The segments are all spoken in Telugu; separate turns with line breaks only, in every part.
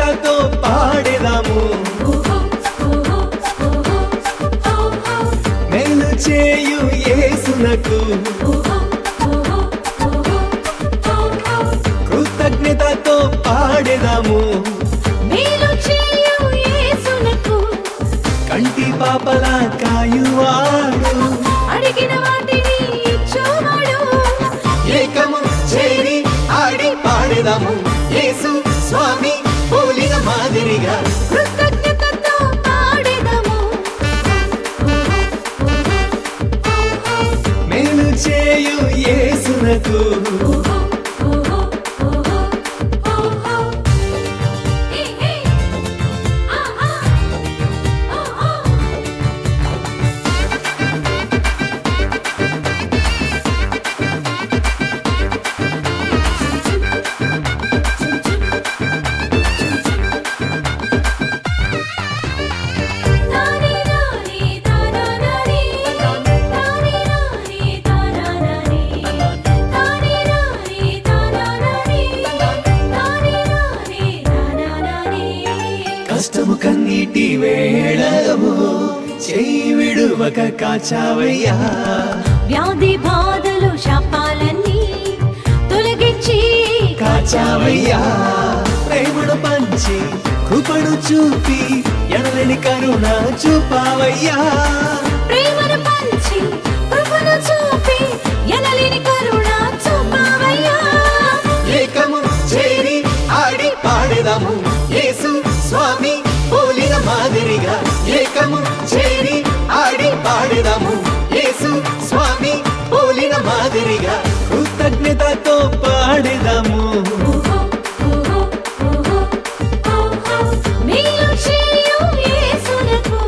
కృతజ్ఞతతో పాడేదాము మేలు చేయు యేసునకు కృతజ్ఞతతో పాడేదాము
మేలు చేయు యేసునకు
కంటి పాపలా కాయువాడు
అడిగిన వాటిని ఇచ్చువాడు
ఏకము చేరి ఆడి పాడేదాము యేసు స్వామి పోలిన మాదిరిగా
కృతజ్ఞతతో పాడెదము
మేలు చేయు యేసునకు కష్టము కన్నీటి వేళము చేయి విడువక కాచావయ్యా
వ్యాధి బాధలు శాపాలన్నీ తొలగించి
కాచావయ్యా ప్రేమను పంచి కృపను చూపి ఎడలని కరుణ చూపావయ్యా
ప్రేమను పంచి కృపను చూపి ఎనలేని కరుణ చూపావయ్యా
ఏకము చేరి ఆడి పాడేదాము యేసు స్వామి పోలిన మాదిరిగా ఏకము చేరి ఆడి పాడేదాము యేసు స్వామి పోలిన మాదిరిగా కృతజ్ఞతతో పాడేదాము
మేలు చేయు యేసునకు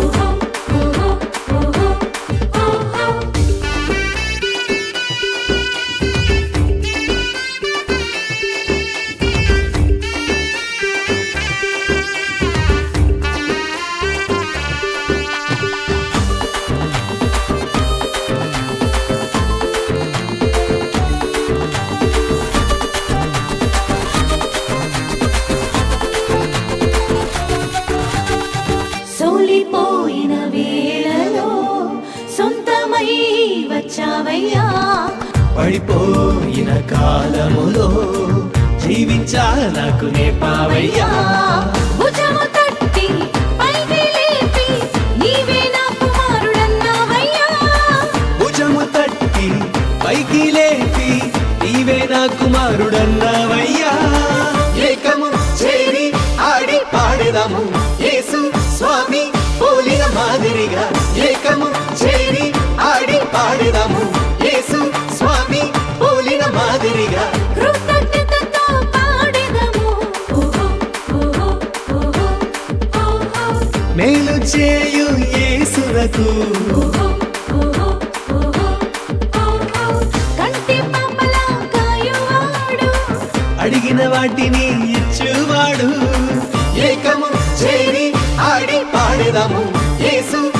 సోలిపోయిన వేళలో సొంతమై వచ్చావయ్యా
పడిపోయిన కాలములో జీవించా నాకు నేపావయ్యా
భుజము తట్టి పైకి లేపి నీవే నా కుమారుడన్నావయ్యా
భుజము తట్టి పైకి లేపి నీవే నా కుమారుడన్నావయ్యా ఏకము చేరి ఆడి పాడేదాము యేసు స్వామి పోలిన మాదిరిగా ఏకము చేరి ఆడి పాడేదాము యేసు స్వామి పోలిన మాదిరిగా
కృతజ్ఞతతో పాడెదము
మేలు చేయు యేసునకు
కంటి పాపలా కాయువాడు
అడిగిన వాటిని ఇచ్చువాడు ఏకము చేరి ఆడి పాడేదాము యేసు